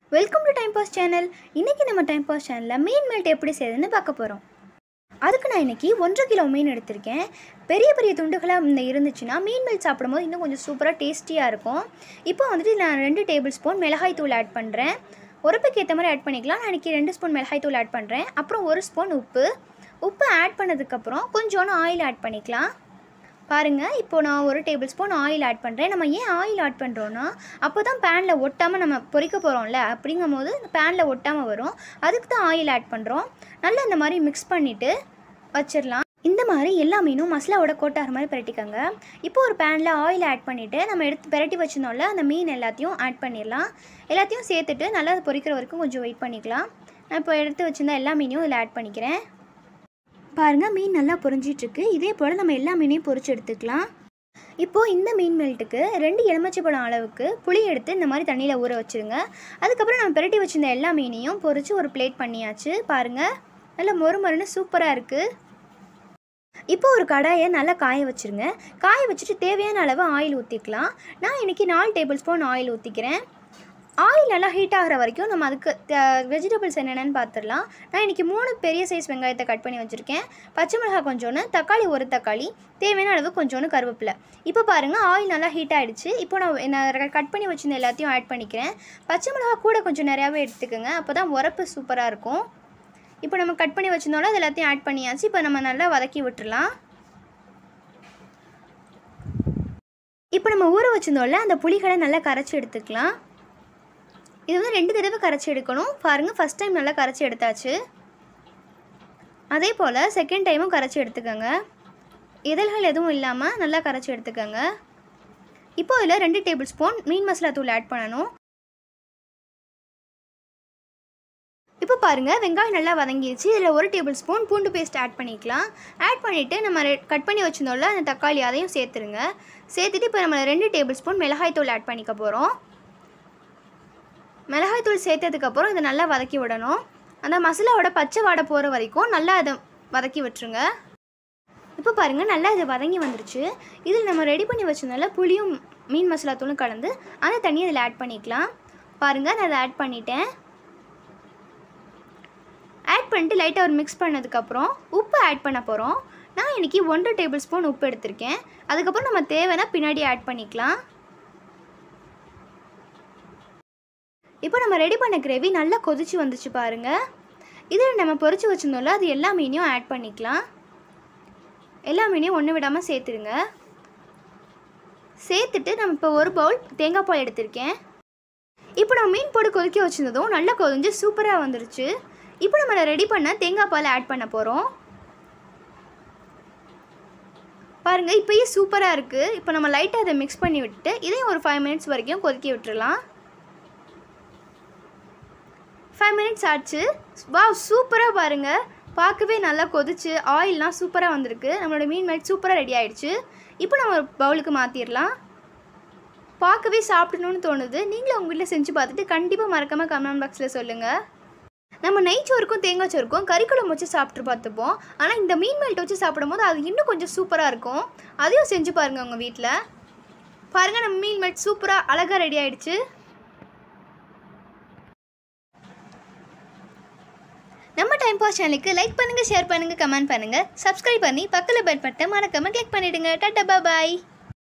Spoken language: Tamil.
welcome to time pass channel இன்றைக்கி நம்ம டைம் பாஸ் சேனலில் மீன் மெல்ட் எப்படி செய்யுதுன்னு பார்க்க போகிறோம் அதுக்கு நான் இன்றைக்கி ஒன்றரை கிலோ மீன் எடுத்திருக்கேன் பெரிய பெரிய துண்டுகளாக இந்த இருந்துச்சுன்னா மீன் மெல்ட் சாப்பிடும்போது இன்னும் கொஞ்சம் சூப்பராக டேஸ்டியாக இருக்கும் இப்போ வந்துட்டு நான் ரெண்டு டேபிள் ஸ்பூன் மிளகாய் தூள் ஆட் பண்ணுறேன் உரப்புக்கு ஏற்ற மாதிரி ஆட் பண்ணிக்கலாம் நான் இன்றைக்கி ரெண்டு ஸ்பூன் மிளகாய் தூள் ஆட் பண்ணுறேன் அப்புறம் ஒரு ஸ்பூன் உப்பு உப்பு ஆட் பண்ணதுக்கப்புறம் கொஞ்சோண்டு ஆயில் ஆட் பண்ணிக்கலாம் பாருங்கள் இப்போ நான் ஒரு டேபிள் ஸ்பூன் ஆயில் ஆட் பண்ணுறேன் நம்ம ஏன் ஆயில் ஆட் பண்ணுறோன்னா அப்போ தான் பேனில் ஒட்டாமல் நம்ம பொரிக்க போகிறோம்ல அப்படிங்கும் போது பேனில் ஒட்டாமல் வரும் அதுக்கு தான் ஆயில் ஆட் பண்ணுறோம் நல்லா இந்த மாதிரி மிக்ஸ் பண்ணிவிட்டு வச்சிடலாம் இந்த மாதிரி எல்லா மீனும் மசாலாவோட கோட்டாகிற மாதிரி பிரட்டிக்கோங்க இப்போ ஒரு பேனில் ஆயில் ஆட் பண்ணிவிட்டு நம்ம எடுத்து பிரட்டி வச்சிருந்தோம்ல அந்த மீன் எல்லாத்தையும் ஆட் பண்ணிடலாம் எல்லாத்தையும் சேர்த்துட்டு நல்லா அது பொரிக்கிற வரைக்கும் கொஞ்சம் வெயிட் பண்ணிக்கலாம் நான் இப்போ எடுத்து வச்சிருந்த எல்லா மீனையும் இதில் ஆட் பண்ணிக்கிறேன் பாருங்கள் மீன் நல்லா பொரிஞ்சிட்ருக்கு இதே போல் நம்ம எல்லா மீனையும் பொரிச்சு எடுத்துக்கலாம் இப்போது இந்த மீன் மெல்ட்டுக்கு ரெண்டு எலுமிச்சைப்பழம் அளவுக்கு புளி எடுத்து இந்த மாதிரி தண்ணியில் ஊற வச்சுருங்க அதுக்கப்புறம் நம்ம பிரட்டி வச்சிருந்த எல்லா மீனையும் பொரித்து ஒரு பிளேட் பண்ணியாச்சு பாருங்கள் நல்லா மொறு மொறுன்னு சூப்பராக இருக்குது இப்போ ஒரு கடாயை நல்லா காய வச்சுருங்க காய வச்சுட்டு தேவையான அளவு ஆயில் ஊற்றிக்கலாம் நான் இன்றைக்கி நாலு டேபிள் ஸ்பூன் ஆயில் ஊற்றிக்கிறேன் ஆயில் நல்லா ஹீட் ஆகிற வரைக்கும் நம்ம அதுக்கு வெஜிடபிள்ஸ் என்னென்னு பார்த்துடலாம் நான் இன்றைக்கி மூணு பெரிய சைஸ் வெங்காயத்தை கட் பண்ணி வச்சுருக்கேன் பச்சை மிளகாய் கொஞ்சோன்னு தக்காளி ஒரு தக்காளி தேவையான அளவு கொஞ்சோன்னு கருவேப்பிலை இப்போ பாருங்கள் ஆயில் நல்லா ஹீட் ஆகிடுச்சு இப்போ நான் நான் கட் பண்ணி வச்சிருந்த எல்லாத்தையும் ஆட் பண்ணிக்கிறேன் பச்சை மிளகாய் கூட கொஞ்சம் நிறையாவே எடுத்துக்கோங்க அப்போ தான் உரப்பு சூப்பராக இருக்கும் இப்போ நம்ம கட் பண்ணி வச்சிருந்தோம்ல அது எல்லாத்தையும் ஆட் பண்ணியாச்சு இப்போ நம்ம நல்லா வதக்கி விட்டுறலாம் இப்போ நம்ம ஊற வச்சிருந்தோம்ல அந்த புளிகளை நல்லா கரைச்சி எடுத்துக்கலாம் இது வந்து ரெண்டு தடவை கரைச்சி எடுக்கணும் பாருங்கள் ஃபஸ்ட் டைம் நல்லா கரைச்சி எடுத்தாச்சு அதே போல் செகண்ட் டைமும் கரைச்சி எடுத்துக்கோங்க இதழ்கள் எதுவும் இல்லாமல் நல்லா கரைச்சி எடுத்துக்கோங்க இப்போ இதில் ரெண்டு டேபிள் ஸ்பூன் மீன் மசாலா தூள் ஆட் பண்ணணும் இப்போ பாருங்கள் வெங்காயம் நல்லா வதங்கிடுச்சு இதில் ஒரு டேபிள் ஸ்பூன் பூண்டு பேஸ்ட் ஆட் பண்ணிக்கலாம் ஆட் பண்ணிவிட்டு நம்ம கட் பண்ணி வச்சுருந்தோம்ல அந்த தக்காளி அதையும் சேர்த்துருங்க சேர்த்துட்டு இப்போ நம்ம ரெண்டு டேபிள் ஸ்பூன் மிளகாய் தூள் ஆட் பண்ணிக்க போகிறோம் மிளகாய்த்தூள் சேர்த்ததுக்கப்புறம் இதை நல்லா வதக்கி விடணும் அந்த மசாலாவோட பச்சை வாடை போகிற வரைக்கும் நல்லா அதை வதக்கி விட்டுருங்க இப்போ பாருங்கள் நல்லா இது வதங்கி வந்துருச்சு இதில் நம்ம ரெடி பண்ணி வச்சிருந்தால புளியும் மீன் மசாலா தூளும் கலந்து அந்த தண்ணியை இதில் ஆட் பண்ணிக்கலாம் பாருங்கள் நான் அதை ஆட் பண்ணிட்டேன் ஆட் பண்ணிட்டு லைட்டாக ஒரு மிக்ஸ் பண்ணதுக்கப்புறம் உப்பு ஆட் பண்ண போகிறோம் நான் இன்றைக்கி ஒன்றரை டேபிள் ஸ்பூன் உப்பு எடுத்திருக்கேன் அதுக்கப்புறம் நம்ம தேவைன்னா பின்னாடி ஆட் பண்ணிக்கலாம் இப்போ நம்ம ரெடி பண்ண கிரேவி நல்லா கொதிச்சு வந்துச்சு பாருங்கள் இதில் நம்ம பொரிச்சு வச்சுருந்தோம்ல அது எல்லா மீனையும் ஆட் பண்ணிக்கலாம் எல்லா மீனையும் ஒன்று விடாமல் சேர்த்துருங்க சேர்த்துட்டு நம்ம இப்போ ஒரு பவுல் தேங்காய் பால் எடுத்திருக்கேன் இப்போ நம்ம மீன் போட்டு கொதிக்க வச்சுருந்ததும் நல்லா கொதிஞ்சு சூப்பராக வந்துருச்சு இப்போ நம்ம ரெடி பண்ண தேங்காய் பால் ஆட் பண்ண போகிறோம் பாருங்கள் இப்போயே சூப்பராக இருக்குது இப்போ நம்ம லைட்டாக அதை மிக்ஸ் பண்ணி விட்டு இதையும் ஒரு ஃபைவ் மினிட்ஸ் வரைக்கும் கொதிக்க விட்டுறலாம் ஃபைவ் மினிட்ஸ் ஆச்சு வா சூப்பராக பாருங்கள் பார்க்கவே நல்லா கொதிச்சு ஆயில்லாம் சூப்பராக வந்திருக்கு நம்மளோட மீன் மெல்ட் சூப்பராக ரெடி ஆகிடுச்சு இப்போ நம்ம ஒரு பவுலுக்கு மாற்றிடலாம் பார்க்கவே சாப்பிடணும்னு தோணுது நீங்களும் உங்கள் வீட்டில் செஞ்சு பார்த்துட்டு கண்டிப்பாக மறக்காமல் கமெண்ட் பாக்ஸில் சொல்லுங்கள் நம்ம நெய்ச்சோருக்கும் தேங்காய் சோறுக்கும் கறிக்குழம்பு வச்சு சாப்பிட்டு பார்த்துப்போம் ஆனால் இந்த மீன் மெல்ட் வச்சு சாப்பிடும்போது அது இன்னும் கொஞ்சம் சூப்பராக இருக்கும் அதையும் செஞ்சு பாருங்கள் உங்கள் வீட்டில் பாருங்கள் நம்ம மீன் மெல்ட் சூப்பராக அழகாக ரெடி ஆகிடுச்சு நம்ம டைம் பாஸ் சேனலுக்கு லைக் பண்ணுங்கள் ஷேர் பண்ணுங்கள் கமெண்ட் பண்ணுங்கள் சப்ஸ்கிரைப் பண்ணி பக்கத்தில் பெல் பட்டை மறக்காமல் கிளிக் பண்ணிவிடுங்க டாட்டா பாய்